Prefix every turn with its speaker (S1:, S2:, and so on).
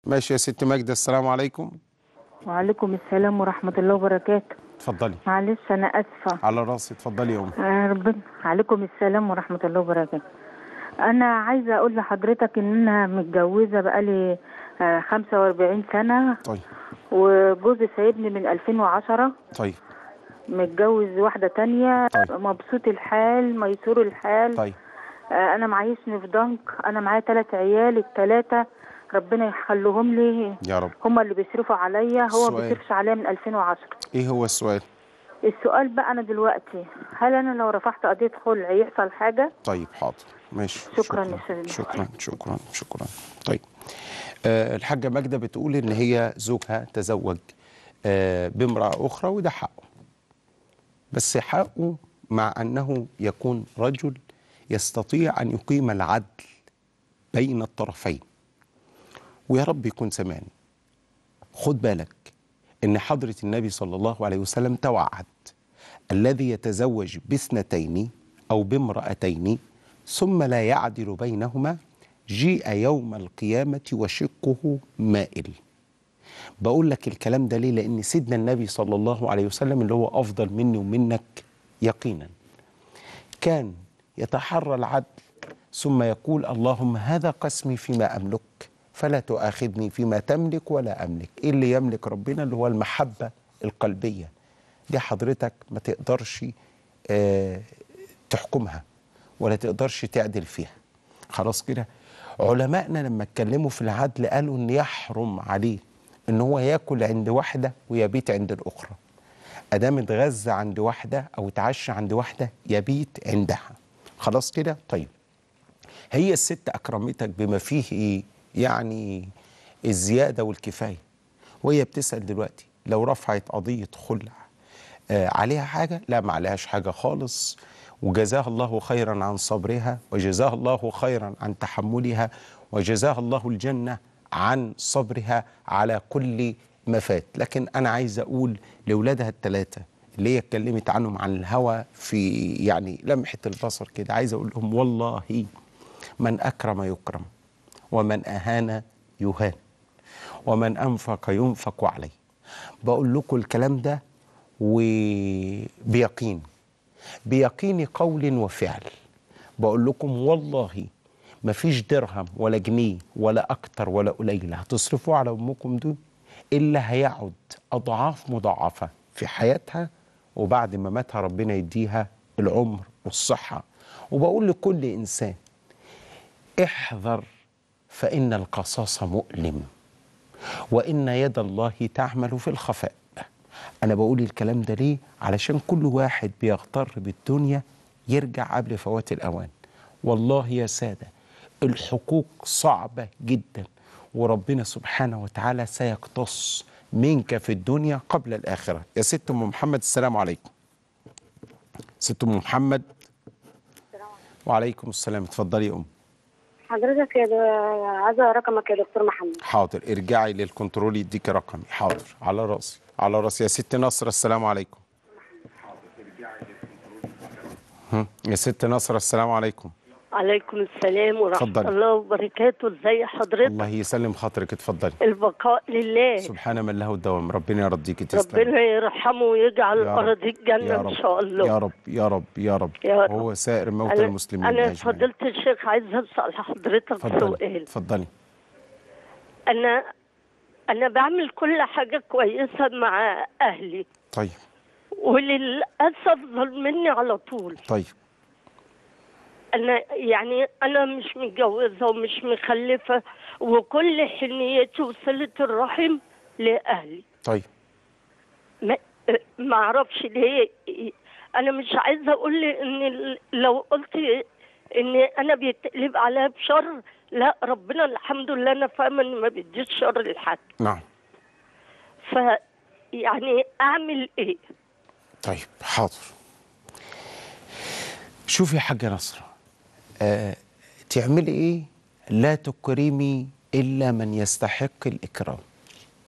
S1: ماشي يا ست ماجدة السلام عليكم
S2: وعليكم السلام ورحمة الله وبركاته
S1: اتفضلي
S2: معلش أنا آسفة
S1: على راسي اتفضلي يا أم
S2: آه، ربنا عليكم السلام ورحمة الله وبركاته أنا عايزة أقول لحضرتك إن أنا متجوزة بقالي آه، 45 سنة
S1: طيب
S2: وجوزي سايبني من 2010
S1: طيب
S2: متجوز واحدة تانية
S1: طيب.
S2: مبسوط الحال ميسور الحال
S1: طيب
S2: آه، أنا معيشني في ضنك أنا معايا تلات عيال التلاتة ربنا يخليهم لي
S1: يا رب
S2: هما اللي بيصرفوا عليا هو ما
S1: السؤال.
S2: بيصرفش عليا من 2010
S1: ايه هو السؤال
S2: السؤال بقى أنا دلوقتي هل أنا لو رفعت قضية خلع يحصل حاجة؟
S1: طيب حاضر ماشي
S2: شكراً يا سيدي.
S1: شكرا شكرا شكرا طيب آه الحاجة ماجدة بتقول إن هي زوجها تزوج آه بامرأة أخرى وده حقه بس حقه مع أنه يكون رجل يستطيع أن يقيم العدل بين الطرفين ويا رب يكون سمعني خد بالك ان حضرة النبي صلى الله عليه وسلم توعد الذي يتزوج باثنتين او بامرأتين ثم لا يعدل بينهما جيء يوم القيامة وشقه مائل بقول لك الكلام ده ليه لان سيدنا النبي صلى الله عليه وسلم اللي هو افضل مني ومنك يقينا كان يتحرى العدل ثم يقول اللهم هذا قسمي فيما املك فلا تؤاخذني فيما تملك ولا املك ايه اللي يملك ربنا اللي هو المحبه القلبيه دي حضرتك ما تقدرش آه تحكمها ولا تقدرش تعدل فيها خلاص كده علمائنا لما اتكلموا في العدل قالوا ان يحرم عليه ان هو ياكل عند واحده ويبيت عند الاخرى ادام اتغذى عند واحده او اتعشى عند واحده يبيت عندها خلاص كده طيب هي الست اكرمتك بما فيه ايه يعني الزياده والكفايه وهي بتسال دلوقتي لو رفعت قضيه خلع آه عليها حاجه لا ما عليهاش حاجه خالص وجزاها الله خيرا عن صبرها وجزاها الله خيرا عن تحملها وجزاها الله الجنه عن صبرها على كل ما فات لكن انا عايز اقول لاولادها الثلاثه اللي هي اتكلمت عنهم عن الهوى في يعني لمحه البصر كده عايز اقول لهم والله من اكرم يكرم ومن اهان يهان ومن انفق ينفق عليه بقول لكم الكلام ده وبيقين بيقين قول وفعل بقول لكم والله ما فيش درهم ولا جنيه ولا اكتر ولا قليل هتصرفوا على امكم دول الا هيعد اضعاف مضاعفه في حياتها وبعد ما ماتها ربنا يديها العمر والصحه وبقول لكل انسان احذر فإن القصاص مؤلم وإن يد الله تعمل في الخفاء أنا بقول الكلام ده ليه؟ علشان كل واحد بيغتر بالدنيا يرجع قبل فوات الأوان والله يا سادة الحقوق صعبة جدا وربنا سبحانه وتعالى سيقتص منك في الدنيا قبل الآخرة يا ست أم محمد السلام عليكم ست أم محمد وعليكم السلام اتفضلي يا أم
S3: حضرتك يا دو- عايزه رقمك يا دكتور محمد
S1: حاضر ارجعي للكنترول يديك رقمي حاضر على راسي على راسي يا ست نصر السلام عليكم هم، يا ست نصر السلام عليكم
S4: عليكم السلام ورحمة
S1: اتفضلي.
S4: الله وبركاته ازي حضرتك
S1: الله يسلم خاطرك اتفضلي
S4: البقاء لله
S1: سبحان من له الدوام ربنا يرضيكي تسلم
S4: ربنا يرحمه ويجعل
S1: يا رب.
S4: أرض الجنة
S1: يا
S4: إن
S1: رب
S4: شاء الله
S1: يا رب يا رب يا رب
S4: يا رب.
S1: هو سائر موتى
S4: أنا-
S1: المسلمين
S4: أنا
S1: أجمعين.
S4: فضيلة الشيخ عايزة أسأل حضرتك
S1: اتفضلي
S4: سؤال
S1: اتفضلي
S4: أنا أنا بعمل كل حاجة كويسة مع أهلي
S1: طيب
S4: وللأسف ظلمني على طول
S1: طيب
S4: أنا يعني أنا مش متجوزة ومش مخلفة وكل حنيتي وصلة الرحم لأهلي
S1: طيب
S4: ما ما اعرفش ليه انا مش عايزه اقول ان ال- لو قلت ان انا بيتقلب عليا بشر لا ربنا الحمد لله انا فاهمه ان ما بيديش شر لحد
S1: نعم
S4: ف يعني اعمل ايه
S1: طيب حاضر شوفي يا حاجة نصر آه تعملي ايه لا تكرمي إلا من يستحق الإكرام